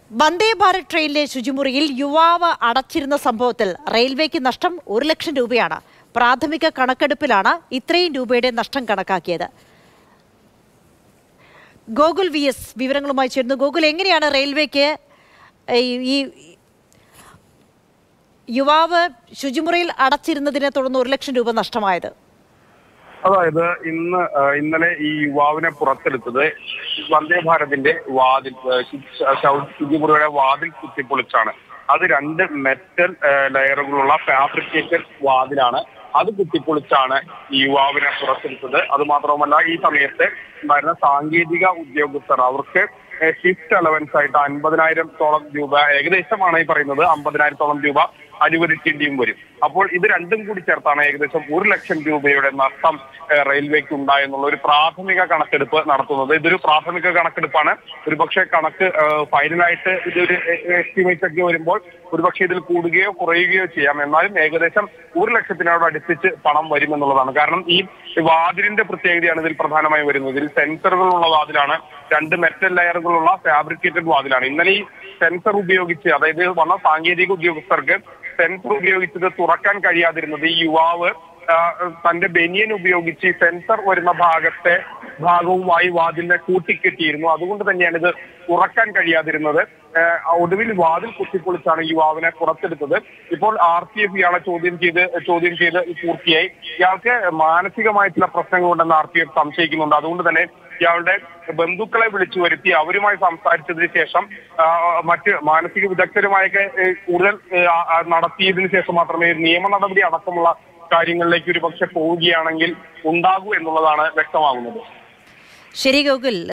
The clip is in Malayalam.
വന്ദേ ഭാരത് ട്രെയിനിലെ ശുചിമുറിയിൽ യുവാവ് അടച്ചിരുന്ന സംഭവത്തിൽ റെയിൽവേക്ക് നഷ്ടം ഒരു ലക്ഷം രൂപയാണ് പ്രാഥമിക കണക്കെടുപ്പിലാണ് ഇത്രയും രൂപയുടെ നഷ്ടം കണക്കാക്കിയത് ഗോകുൽ വി എസ് വിവരങ്ങളുമായി ചേരുന്നു ഗോകുൽ എങ്ങനെയാണ് റെയിൽവേക്ക് ഈ- ഈ യുവാവ് ശുചിമുറിയിൽ അടച്ചിരുന്നതിനെ തുടർന്ന് ഒരു ലക്ഷം രൂപ നഷ്ടമായത് അതായത് ഇന്ന് ആ, ഇന്നലെ ഈ യുവാവിനെ പുറത്തെടുത്തത് വന്ദേ ഭാരതിന്റെ വാതിൽ ആ, ശു- ശൗ- ശുചിമുറിയുടെ വാതിൽ കുത്തിപ്പൊളിച്ചാണ് അത് രണ്ട് മെറ്റൽ ആ, ലെയറുകളുള്ള ഫാബ്രിക്കേറ്റഡ് വാതിലാണ് അത് കുത്തിപ്പൊളിച്ചാണ് ഈ യുവാവിനെ പുറത്തെടുത്തത് അത് മാത്രവുമല്ല ഈ സമയത്ത് വരുന്ന സാങ്കേതിക ഉദ്യോഗസ്ഥർ അവർക്ക് ഷിഫ്റ്റ് അലവൻസ് ആയിട്ട് അൻപതിനായിരത്തോളം രൂപ ഏകദേശമാണ് ഈ പറയുന്നത് അമ്പതിനായിരത്തോളം രൂപ അനുവദിക്കേണ്ടിയും വരും അപ്പോൾ ഇത് രണ്ടും കൂടി ചേർത്താണ് ഏകദേശം ഒരു ലക്ഷം രൂപയുടെ നഷ്ടം ഏഹ്, റെയിൽവേക്ക് ഉണ്ടായെന്നുള്ള ഒരു പ്രാഥമിക കണക്കെടുപ്പ് നടത്തുന്നത് ഇതൊരു പ്രാഥമിക കണക്കെടുപ്പാണ് ഒരുപക്ഷെ കണക്ക് ഏഹ്, ഫൈനലായിട്ട് ഇതൊരു എസ്റ്റിമേറ്റ് ഒക്കെ വരുമ്പോൾ ഒരുപക്ഷെ ഇതിൽ കൂടുകയോ കുറയുകയോ ചെയ്യാം എന്നാലും ഏകദേശം ഒരു ലക്ഷത്തിനോട് അടുപ്പിച്ച് പണം വരുമെന്നുള്ളതാണ് കാരണം ഈ വാതിലിന്റെ പ്രത്യേകതയാണ് ഇതിൽ പ്രധാനമായും വരുന്നത് ഇതിൽ സെൻസറുകളുള്ള വാതിലാണ് രണ്ട് മെറ്റൽ ലെയറുകളുള്ള ഫാബ്രിക്കേറ്റഡ് വാതിലാണ് ഇന്നലെ ഈ സെൻസർ ഉപയോഗിച്ച് അതായത് വന്ന സാങ്കേതിക ഉദ്യോഗസ്ഥർക്ക് സെൻസർ ഉപയോഗിച്ചത് തുറക്കാൻ കഴിയാതിരുന്നത് ഈ യുവാവ് ആ, തന്റെ ബനിയൻ ഉപയോഗിച്ച് സെൻസർ വരുന്ന ഭാഗത്തെ ഭാഗവുമായി വാതിലിനെ കൂട്ടിക്കെട്ടിയിരുന്നു അതുകൊണ്ട് തന്നെയാണ് ഇത് തുറക്കാൻ കഴിയാതിരുന്നത് ആ, ഒടുവിൽ വാതിൽ കുത്തിപ്പൊളിച്ചാണ് യുവാവിനെ പുറത്തെടുത്തത് ഇപ്പോൾ ആർ പി എഫ് ഇയാളെ ചോദ്യം ചെയ്ത് ചോദ്യം ചെയ്ത് പൂർത്തിയായി ഇയാൾക്ക് മാനസികമായ ചില പ്രശ്നങ്ങളുണ്ടെന്ന് ആർ പി എഫ് സംശയിക്കുന്നുണ്ട് അതുകൊണ്ട് തന്നെ ഇയാളുടെ ബന്ധുക്കളെ വിളിച്ചു വരുത്തി അവരുമായി സംസാരിച്ചതിന് ശേഷം ആ, മറ്റ് മാനസിക വിദഗ്ധരുമായൊക്കെ ഏ, കൂടുതൽ ഏ, ആ, ആ, നടത്തിയതിനു ശേഷം മാത്രമേ നിയമ നടപടി അടക്കമുള്ള കാര്യങ്ങളിലേക്ക് ഒരു പക്ഷെ പോവുകയാണെങ്കിൽ ഉണ്ടാകൂ എന്നുള്ളതാണ് വ്യക്തമാകുന്നത് ശരി ഗോകുൽ